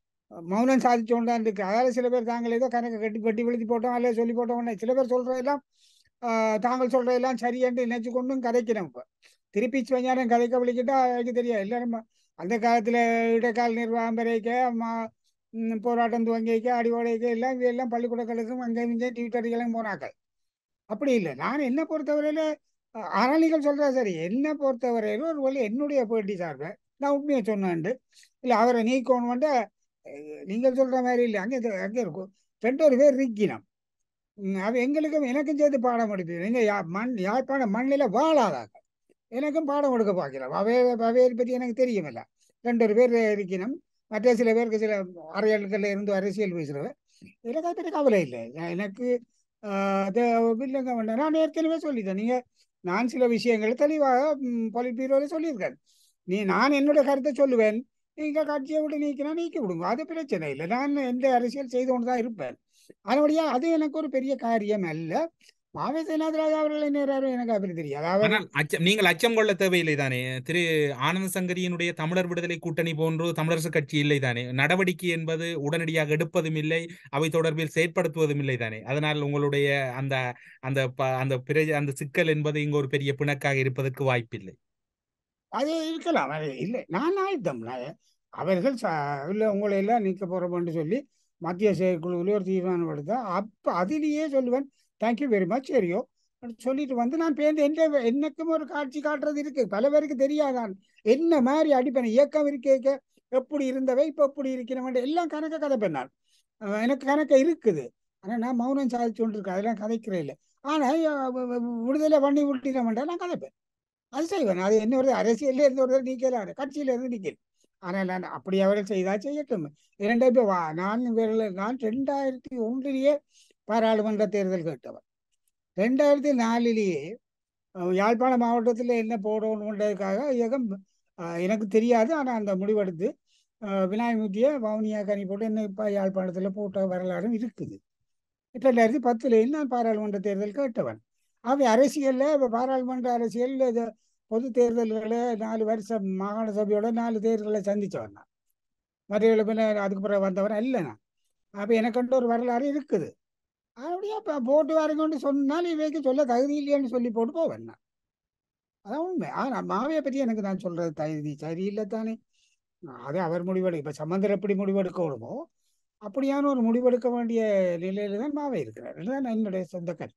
மௌனம் சாதிச்சு கொண்டாந்து இருக்கு அதாவது சில பேர் தாங்கள் ஏதோ கணக்கு கட்டி பட்டி விழுத்தி போட்டோம் அல்ல சொல்லி போட்டோம் சில பேர் சொல்றதெல்லாம் ஆஹ், தாங்கள் சொல்றதெல்லாம் சரி என்று நினைச்சு கொண்டும் கதைக்கிறோம் இப்ப திருப்பி வஞ்சாரம் கதைக்க விളിக்கிட்டா எனக்கு தெரியும் எல்லாரும் அந்த காலத்துல இடைக்கால நிர்வாகம் வரைக்க மா- ம், போராட்டம் துவங்கிக்க அடிவோடைக்க எல்லாம் எல்லாம் பள்ளிக்கூடங்களுக்கும் அங்கே இங்கே ட்விட்டர்களும் போனாக்கள் அப்படி இல்லை நான் என்ன பொறுத்தவரையில அஹ், ஆனால் நீங்கள் சொல்றா சரி என்ன பொறுத்தவரையில ஒரு வழி என்னுடைய பேட்டி சார்பை நான் உண்மையை சொன்னாண்டு இல்லை அவரை நீக்கணும்ட்டு நீங்கள் சொல்ற மாதிரி இல்லை அங்கே அங்கே இருக்கும் ரெண்டு ஒரு பேர் இருக்கினோம் ம், அது எங்களுக்கும் எனக்கும் சேர்த்து பாடம் படிப்பீங்க நீங்க யா மண் யாழ்ப்பாணம் மண்ணில் வாழாதாங்க எனக்கும் பாடம் கொடுக்க பார்க்கிறோம் அவே அவையை பற்றி எனக்கு தெரியுமில்ல ரெண்டு ஒரு பேர் இருக்கணும் மற்ற சில பேருக்கு சில அறையல்களில் இருந்து அரசியல் பேசுகிறவன் எனக்கு அதை பற்றி கவலை இல்லை நான் எனக்கு ஆஹ், அது இல்லைங்க வேண்டாம் நான் ஏற்கனவே சொல்லிட்டேன் நீங்க நான் சில விஷயங்களை தெளிவாக பொலிட் பீரோவில் சொல்லியிருக்கேன் நீ நான் என்னுடைய கருத்தை சொல்லுவேன் நீங்க கட்சியை விட்டு நீக்கினா நீக்கி விடுங்க அது பிரச்சனை இல்லை நான் எந்த அரசியல் செய்து கொண்டு தான் இருப்பேன் அதனுடைய அது எனக்கு ஒரு பெரிய காரியம் அல்ல மாவே சேனாதிராஜா அவர்கள் என்ன எனக்கு அப்படி தெரியாது அவர் ஆனால் அச்சம் நீங்கள் அச்சம் கொள்ள தேவையில்லை தானே திரு ஆனந்த சங்கரியினுடைய தமிழர் விடுதலை கூட்டணி போன்று தமிழரசு கட்சி இல்லை தானே நடவடிக்கை என்பது உடனடியாக எடுப்பதும் இல்லை அவை தொடர்பில் செயற்படுத்துவதும் இல்லை தானே அதனால் உங்களுடைய அந்த அந்த ப- அந்த பிர அந்த சிக்கல் என்பது இங்கு ஒரு பெரிய பிணக்காக இருப்பதற்கு வாய்ப்பில்லை அது இருக்கலாம் அது இல்லை நான் ஆயுத்தம் நான் அவர்கள் ச- இல்லை உங்களை எல்லாம் நீக்க போறோம்னு சொல்லி மத்திய செயற்குழுவில் ஒரு தீர்மானம் எடுத்தா அப்போ அதிலேயே சொல்லுவேன் தேங்க்யூ வெரி மச் சரியோ அப்படின்னு சொல்லிட்டு வந்து நான் பேருந்து என்ன எனக்கும் ஒரு காட்சி காட்டுறது இருக்கு பல பேருக்கு தெரியாதான் என்ன மாதிரி அடிப்பேன் இயக்கம் இருக்கேக்க எப்படி இருந்தவை இப்போ எப்படி இருக்கிறவன் எல்லாம் கணக்க கதைப்பேன் நான் அஹ் எனக்கு கணக்க இருக்குது ஆனால் நான் மௌனம் சாதிச்சு கொண்டு இருக்கேன் அதெல்லாம் கதைக்கிறே இல்லை ஆனால் விடுதலை பண்ணி விட்டுட்டோம்டா நான் கதைப்பேன் அது செய்வேன் அது என்ன ஒரு அரசியல்ல இருந்து ஒரு நீக்கலாம் கட்சியில இருந்து நீக்கல் ஆனால் நான் அப்படி அவர்கள் செய்தால் செய்யட்டும் இரண்டே பேர் வா நான் இவர்கள் நான் ரெண்டாயிரத்தி ஒன்றிலேயே பாராளுமன்ற தேர்தல் கேட்டவர் ரெண்டாயிரத்தி நாலிலேயே அஹ், யாழ்ப்பாண மாவட்டத்தில் என்ன போடணுன்றதுக்காக இயக்கம் அஹ், எனக்கு தெரியாது ஆனால் அந்த முடிவெடுத்து அஹ், விநாயகமூர்த்தியை வவுனியா கனி போட்டு என்ன இப்போ யாழ்ப்பாணத்தில் போட்ட வரலாறும் இருக்குது ரெண்டாயிரத்தி பத்துலேயும் நான் பாராளுமன்ற தேர்தல் கேட்டவன் அவை அரசியல்ல இப்ப பாராளுமன்ற அரசியல் இது பொது தேர்தல்களை நாலு வருஷம் மாகாண சபையோட நாலு தேர்தல்களை சந்திச்சவன் நான் மற்றவர்களை பின்ன அதுக்கு பிறகு வந்தவன் இல்லை நான் அப்போ எனக்குன்ற ஒரு வரலாறு இருக்குது அப்படியே இப்போ போட்டு வரங்கன்னு சொன்னால் இவைக்கு சொல்ல தகுதி இல்லைன்னு சொல்லி போட்டு போவேன் நான் அதான் உண்மை ஆனால் மாவையை பற்றி எனக்கு நான் சொல்றது தகுதி சரியில்லை தானே அது அவர் முடிவெடு இப்போ சம்பந்தர் எப்படி முடிவெடுக்கணுமோ அப்படியான ஒரு முடிவெடுக்க வேண்டிய நிலையில தான் மாவை இருக்கிறார் இதுதான் என்னுடைய சொந்த கருத்து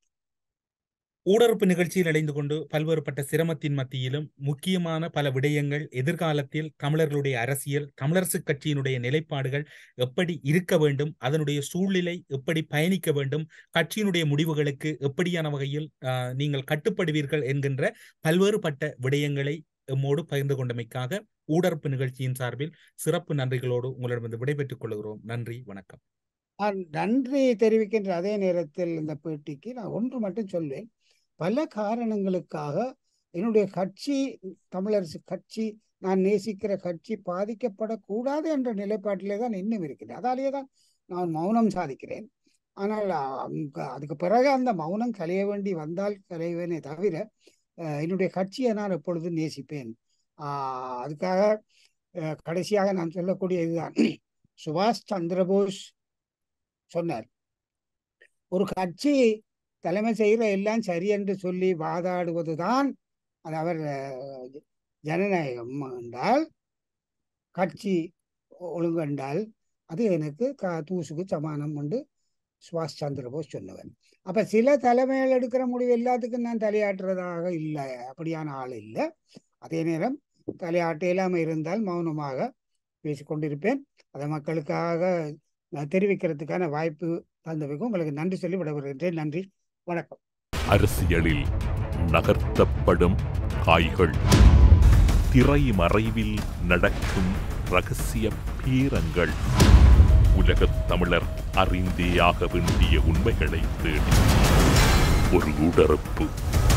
ஊடறுப்பு நிகழ்ச்சியில் இணைந்து கொண்டு பல்வேறுபட்ட சிரமத்தின் மத்தியிலும் முக்கியமான பல விடயங்கள் எதிர்காலத்தில் தமிழர்களுடைய அரசியல் தமிழரசுக் கட்சியினுடைய நிலைப்பாடுகள் எப்படி இருக்க வேண்டும் அதனுடைய சூழ்நிலை எப்படி பயணிக்க வேண்டும் கட்சியினுடைய முடிவுகளுக்கு எப்படியான வகையில் ஆஹ், நீங்கள் கட்டுப்படுவீர்கள் என்கின்ற பல்வேறுபட்ட விடயங்களை எம்மோடு பகிர்ந்து கொண்டமைக்காக ஊடறுப்பு நிகழ்ச்சியின் சார்பில் சிறப்பு நன்றிகளோடு உங்களிடமிருந்து விடைபெற்றுக் கொள்கிறோம் நன்றி வணக்கம் நான் நன்றி தெரிவிக்கின்ற அதே நேரத்தில் இந்த பேட்டிக்கு நான் ஒன்று மட்டும் சொல்வேன் பல காரணங்களுக்காக என்னுடைய கட்சி தமிழரசு கட்சி நான் நேசிக்கிற கட்சி பாதிக்கப்படக்கூடாது என்ற நிலைப்பாட்டிலே தான் இன்னும் இருக்கிறேன் அதாலேயே தான் நான் மௌனம் சாதிக்கிறேன் ஆனால் அங்க- அதுக்கு பிறகு அந்த மௌனம் கலைய வேண்டி வந்தால் கலைவேனே தவிர அஹ், என்னுடைய கட்சியை நான் எப்பொழுதும் நேசிப்பேன் ஆஹ், அதுக்காக அஹ், கடைசியாக நான் சொல்லக்கூடிய இதுதான் சுபாஷ் சந்திரபோஸ் சொன்னார் ஒரு கட்சி தலைமை செய்கிற எல்லாம் சரி என்று சொல்லி வாதாடுவதுதான் அது அவர் அஹ், ஜனநாயகம் என்றால் கட்சி ஒழுங்கு என்றால் அது எனக்கு க தூசுக்கு சமானம் என்று சுபாஷ் சந்திரபோஸ் சொன்னவன் அப்ப சில தலைமைகள் எடுக்கிற முடிவு எல்லாத்துக்கும் நான் தலையாட்டுறதாக இல்லை அப்படியான ஆள் இல்லை அதே நேரம் தலையாட்ட இல்லாமல் இருந்தால் மௌனமாக பேசிக்கொண்டிருப்பேன் அதை மக்களுக்காக நான் தெரிவிக்கிறதுக்கான வாய்ப்பு தந்தவைக்கும் உங்களுக்கு நன்றி சொல்லி விடைபெறுகின்றேன் நன்றி வணக்கம் அரசியலில் நகர்த்தப்படும் காய்கள் திரை மறைவில் நடக்கும் ரகசிய பீரங்கள் உலகத் தமிழர் அறிந்தேயாக வேண்டிய உண்மைகளை தேடி ஒரு உடறுப்பு